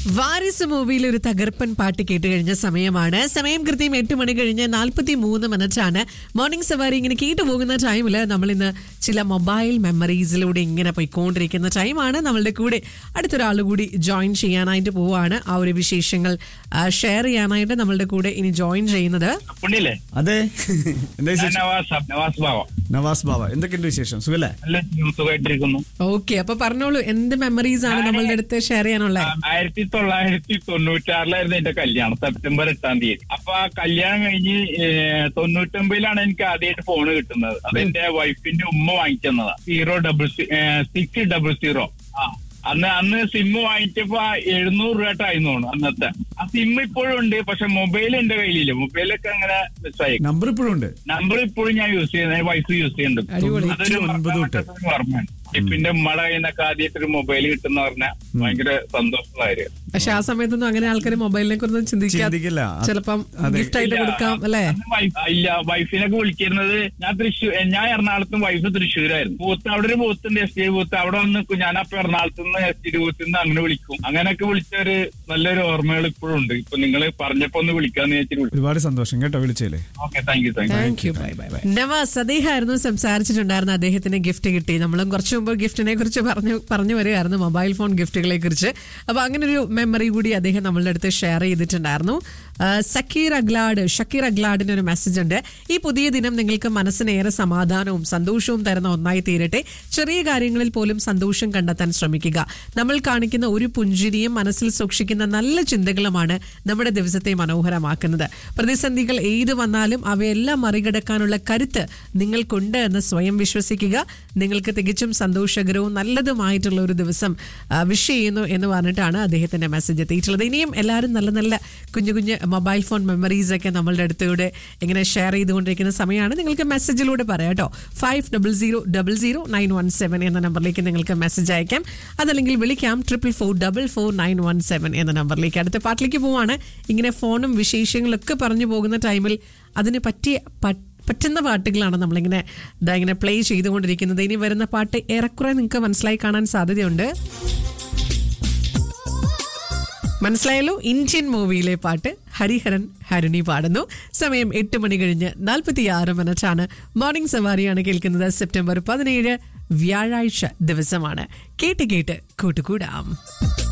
വാരിസ് മൂവിയിൽ ഒരു തകർപ്പൻ പാട്ട് കേട്ട് കഴിഞ്ഞ സമയമാണ് സമയം കൃത്യം എട്ട് മണി കഴിഞ്ഞ് നാൽപ്പത്തി മൂന്ന് മിനിറ്റ് ആണ് മോർണിംഗ് സവാരി ഇങ്ങനെ കേട്ടു പോകുന്ന ടൈമിൽ നമ്മൾ ഇന്ന് ചില മൊബൈൽ മെമ്മറീസിലൂടെ ഇങ്ങനെ പോയിക്കൊണ്ടിരിക്കുന്ന ടൈമാണ് നമ്മളുടെ കൂടെ അടുത്തൊരാൾ കൂടി ജോയിൻ ചെയ്യാനായിട്ട് പോവാണ് ആ ഒരു വിശേഷങ്ങൾ ഷെയർ ചെയ്യാനായിട്ട് നമ്മളുടെ കൂടെ ഇനി ജോയിൻ ചെയ്യുന്നത് പുണ്യല്ലേ അതെ എന്താ ഞാൻ വിശേഷം നവാസ് അബ്- നവാസ് ബാവ നവാസ് ബാബ എന്തൊക്കെയുണ്ട് വിശേഷം സുഖല്ലേ നല്ല സുഖമായിട്ടിരിക്കുന്നു ഓക്കെ അപ്പൊ പറഞ്ഞോളൂ എന്ത് മെമ്മറീസ് ആണ് നമ്മളുടെ അടുത്ത് ഷെയർ ചെയ്യാനുള്ളത് ആയിരത്തി തൊള്ളായിരത്തി തൊണ്ണൂറ്റാറിലായിരുന്നു എന്റെ കല്യാണം സെപ്റ്റംബർ എട്ടാം തീയതി അപ്പൊ ആ കല്യാണം കഴിഞ്ഞ് ഏഹ്, തൊണ്ണൂറ്റൊമ്പതിലാണ് എനിക്ക് ആദ്യമായിട്ട് ഫോൺ കിട്ടുന്നത് അത് എന്റെ വൈഫിന്റെ ഉമ്മ വാങ്ങിച്ചതാ zero double six double zero ആ അന്ന് അന്ന് സിം വാങ്ങിച്ചപ്പോ എഴുന്നൂറ് രൂപ ആയിരുന്നു തോന്നുന്നു അന്നത്തെ ആ സിം ഇപ്പോഴും ഉണ്ട് പക്ഷെ മൊബൈൽ എന്റെ കയ്യിലില്ല മൊബൈലൊക്കെ അങ്ങനെ മിസ്സായി നമ്പർ ഇപ്പോഴും ഉണ്ട് നമ്പർ ഇപ്പോഴും ഞാൻ യൂസ് ചെയ്യുന്നത് വൈഫ് യൂസ് ചെയ്യുന്നുണ്ട് അടിപൊളി. അതൊരു ഒൻപത് തൊട്ട്. മറക്കാൻ ഓർമ്മയാണ് ഇപ്പിന്റെ ഉമ്മയുടെ കയ്യിൽ നിന്നൊക്കെ ആദ്യമായിട്ട് ഒരു മൊബൈൽ കിട്ടുന്ന പറഞ്ഞാൽ ഭയങ്കര സന്തോഷമുള്ള കാര്യം പക്ഷെ ആ സമയത്തൊന്നും അങ്ങനെ ആൾക്കാർ മൊബൈലിനെ കുറിച്ച് ചിന്തിക്കാൻ ചിന്തിക്കില്ല. ചിലപ്പം അതെ. ഗിഫ്റ്റ് ആയിട്ട് ഇല്ല, കൊടുക്കാം അല്ലേ അന്ന് വൈഫ്- ഇല്ല വൈഫിനൊക്കെ വിളിച്ചിരുന്നത് ഞാൻ തൃശ്ശൂർ ഞാൻ എറണാകുളത്തും വൈഫ് തൃശ്ശൂരായിരുന്നു ബൂത്ത് അവിടെ ഒരു ബൂത്ത് ഉണ്ട് എസ് ടി ബൂത്ത് അവിടെ വന്ന് നിൽക്കും ഞാൻ അപ്പൊ എറണാകുളത്ത് നിന്ന് എസ് ടി ബൂത്തിൽ നിന്ന് അങ്ങനെ വിളിക്കും അങ്ങനെയൊക്കെ വിളിച്ച ഒരു നല്ലൊരു ഓർമ്മകൾ ഇപ്പോഴും ഉണ്ട് ഇപ്പൊ നിങ്ങൾ പറഞ്ഞപ്പോ ഒന്ന് വിളിക്കാന്ന് വെച്ചിട്ട് വിളിച്ചു ഒരുപാട് സന്തോഷം കേട്ടോ വിളിച്ചേലേ okay thank you thank you thank you bye bye bye Navas അദ്ദേഹമായിരുന്നു സംസാരിച്ചിട്ടുണ്ടായിരുന്ന അദ്ദേഹത്തിന് ഗിഫ്റ്റ് കിട്ടി നമ്മളും കുറച്ചു മുമ്പ് ഗിഫ്റ്റിനെ കുറിച്ച് പറഞ്ഞു പറഞ്ഞു വരികയായിരുന്നു മൊബൈൽ ഫോൺ ഗിഫ്റ്റുകളെ കുറിച്ച് അപ്പൊ അങ്ങനെ ഒരു മെമ്മറി കൂടി അദ്ദേഹം നമ്മളുടെ അടുത്ത് ഷെയർ ചെയ്തിട്ടുണ്ടായിരുന്നു ആ, സക്കീർ അഗ്ലാഡ് ഷക്കീർ അഗ്ലാഡിന് ഒരു മെസ്സേജ് ഉണ്ട് ഈ പുതിയ ദിനം നിങ്ങൾക്ക് മനസ്സിന് ഏറെ സമാധാനവും സന്തോഷവും തരുന്ന ഒന്നായി തീരട്ടെ ചെറിയ കാര്യങ്ങളിൽ പോലും സന്തോഷം കണ്ടെത്താൻ ശ്രമിക്കുക നമ്മൾ കാണിക്കുന്ന ഒരു പുഞ്ചിരിയും മനസ്സിൽ സൂക്ഷിക്കുന്ന നല്ല ചിന്തകളുമാണ് നമ്മുടെ ദിവസത്തെ മനോഹരമാക്കുന്നത് പ്രതിസന്ധികൾ ഏത് വന്നാലും അവയെല്ലാം മറികടക്കാനുള്ള കരുത്ത് നിങ്ങൾക്കുണ്ട് എന്ന് സ്വയം വിശ്വസിക്കുക നിങ്ങൾക്ക് തികച്ചും സന്തോഷകരവും നല്ലതുമായിട്ടുള്ള ഒരു ദിവസം വിഷ് ചെയ്യുന്നു എന്ന് പറഞ്ഞിട്ടാണ് അദ്ദേഹത്തിന്റെ മെസ്സേജ് എത്തിയിട്ടുള്ളത് ഇനിയും എല്ലാവരും നല്ല നല്ല കുഞ്ഞു കുഞ്ഞു മൊബൈൽ ഫോൺ മെമ്മറീസ് ഒക്കെ നമ്മളുടെ അടുത്തൂടെ ഇങ്ങനെ ഷെയർ ചെയ്തുകൊണ്ടിരിക്കുന്ന സമയമാണ് നിങ്ങൾക്ക് മെസ്സേജിലൂടെ പറയാം കേട്ടോ five double zero double zero nine one seven എന്ന നമ്പറിലേക്ക് നിങ്ങൾക്ക് മെസ്സേജ് അയക്കാം അതല്ലെങ്കിൽ വിളിക്കാം triple four double four nine one seven എന്ന നമ്പറിലേക്ക് അടുത്ത പാട്ടിലേക്ക് പോവാണ് ഇങ്ങനെ ഫോണും വിശേഷങ്ങളൊക്കെ പറഞ്ഞു പോകുന്ന ടൈമിൽ അതിന് പറ്റിയ പ- പറ്റുന്ന പാട്ടുകളാണ് നമ്മളിങ്ങനെ ഇതാ ഇങ്ങനെ പ്ലേ ചെയ്തുകൊണ്ടിരിക്കുന്നത് ഇനി വരുന്ന പാട്ട് ഏറെക്കുറെ നിങ്ങൾക്ക് മനസ്സിലായി കാണാൻ സാധ്യതയുണ്ട് മനസ്സിലായല്ലോ ഇന്ത്യൻ മൂവിയിലെ പാട്ട് ഹരിഹരൻ ഹരുണി പാടുന്നു സമയം എട്ട് മണി കഴിഞ്ഞ് നാൽപ്പത്തി ആറ് മിനിറ്റാണ് മോർണിംഗ് സവാരിയാണ് കേൾക്കുന്നത് സെപ്റ്റംബർ പതിനേഴ് വ്യാഴാഴ്ച ദിവസമാണ് കേട്ട് കേട്ട് കൂട്ടുകൂടാം